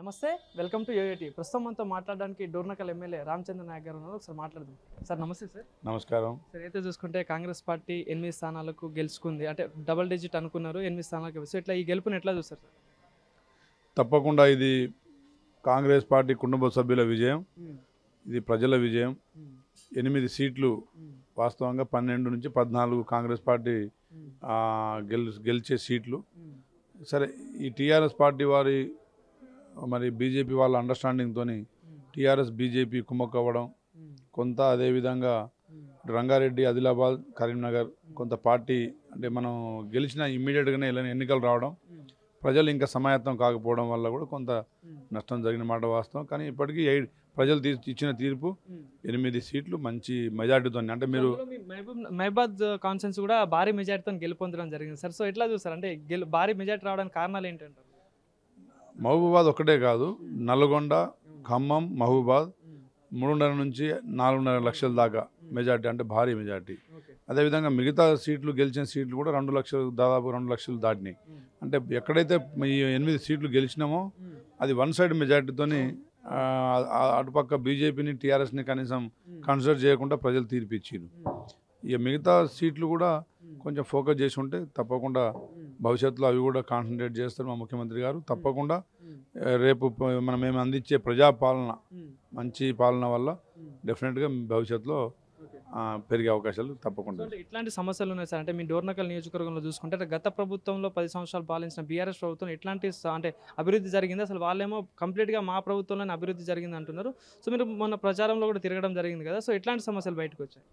నమస్తే welcome to యోయోటి ప్రస్తుతం మనతో మాట్లాడడానికి డోర్నకల్ ఎమ్మెల్యే రామచంద్ర నాయక్ గారు ఉన్నారు ఒకసారి మాట్లాడదాం సార్ నమస్తే సార్ నమస్కారం సార్ అయితే చూసుకుంటే కాంగ్రెస్ పార్టీ ఎనిమిది స్థానాలకు గెలుచుకుంది అంటే డబుల్ డిజిట్ అనుకున్నారు ఎనిమిది స్థానాలకు గెలిచి. సో ఇట్లా ఈ గెలుపుని ఎట్లా చూస్తారు సార్ తప్పకుండా ఇది కాంగ్రెస్ పార్టీ కుటుంబ సభ్యుల విజయం ఇది ప్రజల విజయం ఎనిమిది సీట్లు వాస్తవంగా పన్నెండు నుంచి పద్నాలుగు కాంగ్రెస్ పార్టీ ఆ, గెల్ గెలిచే సీట్లు సరే ఈ టీఆర్ఎస్ పార్టీ వారి మరి బీజేపీ వాళ్ళ అండర్స్టాండింగ్తో టీఆర్ఎస్ బీజేపీ కుమ్మక్కవ్వడం కొంత అదేవిధంగా రంగారెడ్డి ఆదిలాబాద్ కరీంనగర్ కొంత పార్టీ అంటే మనం గెలిచిన ఇమ్మీడియట్గానే ఎన్నికలు రావడం ప్రజలు ఇంకా సమాయత్తం కాకపోవడం వల్ల కూడా కొంత నష్టం జరిగిన మాట వాస్తవం కానీ ఇప్పటికీ ఎయిట్ ప్రజలు తీ- ఇచ్చిన తీర్పు ఎనిమిది సీట్లు మంచి మెజార్టీతో అంటే మీరు అందులో మీ మహబూబ్ మహబాద్ కాన్సెన్స్ కూడా భారీ మెజార్టీతో గెలుపొందడం జరిగింది సార్ సో ఎట్లా చూస్తారు అంటే గెలు భారీ మెజార్టీ రావడానికి కారణాలు ఏంటంటారు మహబూబాద్ ఒకటే కాదు నల్గొండ ఖమ్మం మహబూబాద్ మూడున్నర నుంచి నాలుగున్నర లక్షల దాకా మెజార్టీ అంటే భారీ మెజార్టీ ఓకే అదేవిధంగా మిగతా సీట్లు గెలిచిన సీట్లు కూడా రెండు లక్షలు దాదాపు రెండు లక్షలు దాటినాయి అంటే ఎక్కడైతే ఈ ఎనిమిది సీట్లు గెలిచినామో అది వన్ సైడ్ మెజార్టీతోని ఆ, ఆ- అటుపక్క బీజేపీని టీఆర్ఎస్ని కనీసం కన్సిడర్ చేయకుండా ప్రజలు తీర్పిచ్చారు ఇక మిగతా సీట్లు కూడా కొంచెం ఫోకస్ చేసి ఉంటే తప్పకుండా భవిష్యత్తులో అవి కూడా కాన్సన్ట్రేట్ చేస్తారు మా ముఖ్యమంత్రి గారు తప్పకుండా ఆ, రేపు ప- మనం మేము అందించే ప్రజాపాలన మంచి పాలన వల్ల డెఫినెట్గా భవిష్యత్తులో ఆ, పెరిగే అవకాశాలు తప్పకుండా అంటే ఇట్లాంటి సమస్యలు ఉన్నాయి సార్ అంటే మీ డోర్నకల్ నియోజకవర్గంలో చూసుకుంటే అంటే గత ప్రభుత్వంలో పది సంవత్సరాలు పాలించిన బీఆర్ఎస్ ప్రభుత్వం ఎట్లాంటి స- అంటే అభివృద్ధి జరిగింది అసలు వాళ్ళేమో కంప్లీట్గా మా ప్రభుత్వంలోనే అభివృద్ధి జరిగింది అంటున్నారు సో మీరు మొన్న ప్రచారంలో కూడా తిరగడం జరిగింది కదా సో ఎట్లాంటి సమస్యలు బయటకు వచ్చాయి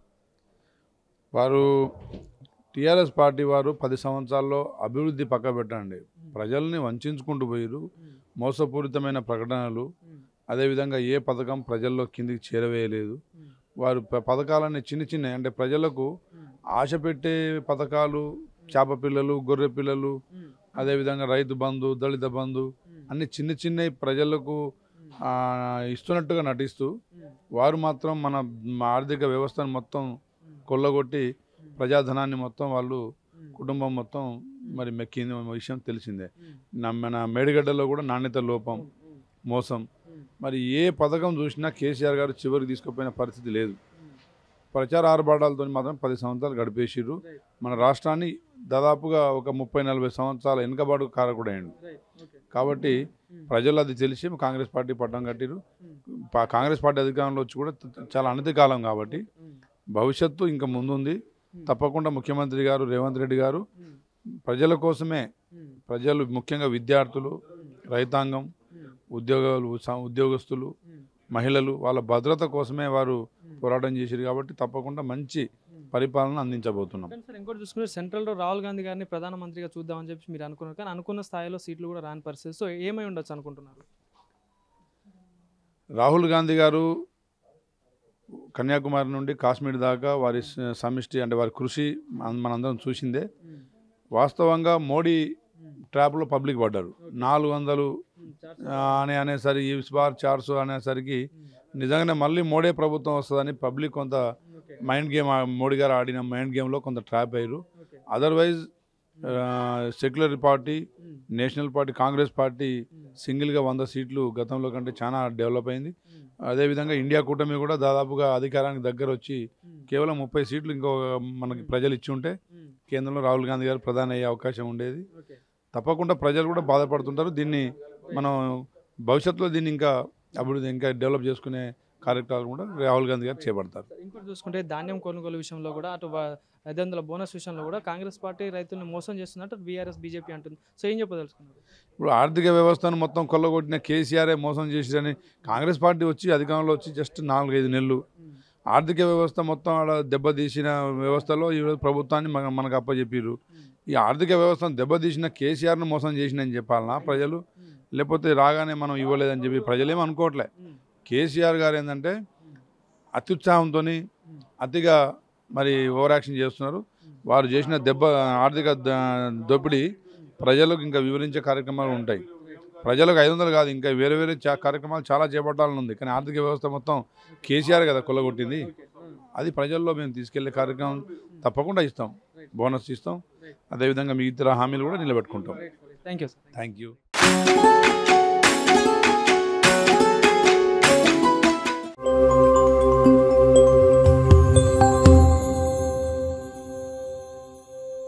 వారు టీఆర్ఎస్ పార్టీ వారు పది సంవత్సరాల్లో అభివృద్ధి పక్క పెట్టండి ప్రజల్ని వంచుకుంటూ పోయారు మోసపూరితమైన ప్రకటనలు అదేవిధంగా ఏ పథకం ప్రజల్లో కిందికి చేరవేయలేదు వారు ప- పథకాలన్నీ చిన్న చిన్న అంటే ప్రజలకు ఆశ పెట్టే పథకాలు చేప పిల్లలు గొర్రె పిల్లలు అదేవిధంగా రైతు బంధు దళిత బంధు అన్ని చిన్న చిన్న ప్రజలకు ఆ, ఇస్తున్నట్టుగా నటిస్తూ వారు మాత్రం మన మన ఆర్థిక వ్యవస్థను మొత్తం కొల్లగొట్టి ప్రజాధనాన్ని మొత్తం వాళ్ళు కుటుంబం మొత్తం మరి మెక్కింది విషయం తెలిసిందే నా- మన మేడిగడ్డలో కూడా నాణ్యత లోపం మోసం మరి ఏ పథకం చూసినా కేసీఆర్ గారు చివరికి తీసుకుపోయిన పరిస్థితి లేదు ప్రచార ఆర్భాటాలతో మాత్రం పది సంవత్సరాలు గడిపేసిర్రు మన రాష్ట్రాన్ని దాదాపుగా ఒక ముప్పై నలభై సంవత్సరాల వెనుకబాటు కారకుడైండు కాబట్టి ప్రజలు అది తెలిసి కాంగ్రెస్ పార్టీ పట్టం కట్టిరు పా- కాంగ్రెస్ పార్టీ అధికారంలో వచ్చి కూడా త- చాలా అనతి కాలం కాబట్టి భవిష్యత్తు ఇంకా ముందుంది తప్పకుండా ముఖ్యమంత్రి గారు రేవంత్ రెడ్డి గారు ప్రజల కోసమే ప్రజలు ముఖ్యంగా విద్యార్థులు రైతాంగం ఉద్యోగాలు స- ఉద్యోగస్తులు మహిళలు వాళ్ళ భద్రత కోసమే వారు పోరాటం చేశారు కాబట్టి తప్పకుండా మంచి పరిపాలన అందించబోతున్నాం కానీ సార్ ఇంకోటి చూసుకుంటే సెంట్రల్లో రాహుల్ గాంధీ గారిని ప్రధానమంత్రిగా చూద్దామని చెప్పి మీరు అనుకున్నారు కానీ అనుకున్న స్థాయిలో సీట్లు కూడా రాని పరిస్థితి సో ఏమై ఉండొచ్చు అనుకుంటున్నారు రాహుల్ గాంధీ గారు కన్యాకుమారి నుండి కాశ్మీర్ దాకా వారి స- సమిష్టి అంటే వారి కృషి మన- మనందరం చూసిందే వాస్తవంగా మోడీ ట్రాప్లో పబ్లిక్ పడ్డారు నాలుగు వందలు ఆ, అని అనేసరికి ఈ బార్ చార్సు అనేసరికి నిజంగానే మళ్ళీ మోడీ ప్రభుత్వం వస్తుందని పబ్లిక్ కొంత మైండ్ గేమ్ ఆ- మోడీ గారు ఆడిన మైండ్ గేమ్లో కొంత ట్రాప్ అయ్యారు otherwise secular party national party Congress party సింగిల్గా వంద సీట్లు గతంలో కంటే చాలా డెవలప్ అయింది అదేవిధంగా ఇండియా కూటమి కూడా దాదాపుగా అధికారానికి దగ్గర వచ్చి కేవలం ముప్పై సీట్లు ఇంకో మనకి ప్రజలు ఇచ్చి ఉంటే కేంద్రంలో రాహుల్ గాంధీ గారు ప్రధాని అయ్యే అవకాశం ఉండేది తప్పకుండా ప్రజలు కూడా బాధపడుతుంటారు దీన్ని మనం భవిష్యత్తులో దీన్ని ఇంకా అభివృద్ధి ఇంకా డెవలప్ చేసుకునే కార్యక్రమాలు కూడా రాహుల్ గాంధీ గారు చేపడతారు ఇంకోటి చూసుకుంటే ధాన్యం కొనుగోలు విషయంలో కూడా అటు వ- ఐదు వందల బోనస్ విషయంలో కూడా కాంగ్రెస్ పార్టీ రైతులను మోసం చేస్తున్నట్టు బీఆర్ఎస్ బీజేపీ అంటుంది సో ఏం చెప్పదలుచుకున్నారు ఇప్పుడు ఆర్థిక వ్యవస్థను మొత్తం కొల్లగొట్టిన కేసీఆరే మోసం చేసిరని కాంగ్రెస్ పార్టీ వచ్చి అధికారంలో వచ్చి జస్ట్ నాలుగైదు నెలలు ఆర్థిక వ్యవస్థ మొత్తం ఆడ దెబ్బతీసిన వ్యవస్థలో ఈరోజు ప్రభుత్వాన్ని మన మనకు అప్పచెప్పారు ఈ ఆర్థిక వ్యవస్థను దెబ్బతీసిన కేసీఆర్ను మోసం చేసిందని చెప్పాలనా ప్రజలు లేకపోతే రాగానే మనం ఇవ్వలేదని చెప్పి ప్రజలేం అనుకోవట్లే కేసీఆర్ గారు ఏంటంటే అత్యుత్సాహంతో అతిగా మరి ఓవర్ యాక్షన్ చేస్తున్నారు వారు చేసిన దెబ్బ ఆర్థిక ద- దోపిడీ ప్రజలకు ఇంకా వివరించే కార్యక్రమాలు ఉంటాయి ప్రజలకు ఐదు వందలు కాదు ఇంకా వేరే వేరే చా కార్యక్రమాలు చాలా చేపట్టాలని ఉంది కానీ ఆర్థిక వ్యవస్థ మొత్తం కేసీఆర్ కదా కొల్లగొట్టింది అది ప్రజల్లో మేము తీసుకెళ్లే కార్యక్రమం తప్పకుండా ఇస్తాం బోనస్ ఇస్తాం అదేవిధంగా మిగతా హామీలు కూడా నిలబెట్టుకుంటాం thank you sir thank you